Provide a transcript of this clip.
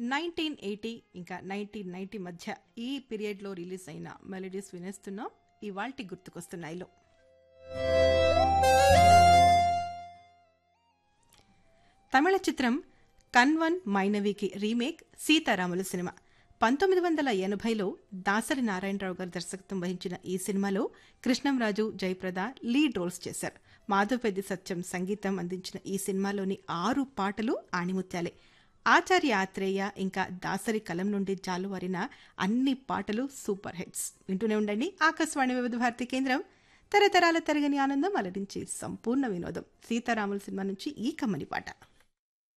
nineteen eighty ఇంకా nineteen ninety మధ్య ఈ పీరియడ్లో రిలీజ్ అయిన మెలడీస్ వినేస్తున్నాం ఇవాల్టి గుర్తుకొస్తున్నాయిలో తమిళ చిత్రం కన్వన్ మైనవికి రీమేక్ సీతారాములు సినిమా పంతొమ్మిది వందల ఎనభైలో దాసరి నారాయణరావు గారు దర్శకత్వం వహించిన ఈ సినిమాలో కృష్ణంరాజు జయప్రద లీడ్ రోల్స్ చేశారు మాధవపెద్ది సత్యం సంగీతం అందించిన ఈ సినిమాలోని ఆరు పాటలు ఆణిముత్యాలే ఆచార్య ఆత్రేయ ఇంకా దాసరి కలం నుండి జాలువారిన అన్ని పాటలు సూపర్ హిట్స్ వింటూనే ఉండండి ఆకాశవాణి వివిధ భారతి కేంద్రం తరతరాల తరగని ఆనందం అలరించి సంపూర్ణ వినోదం సీతారాముల సినిమా నుంచి ఈ కమ్మని పాట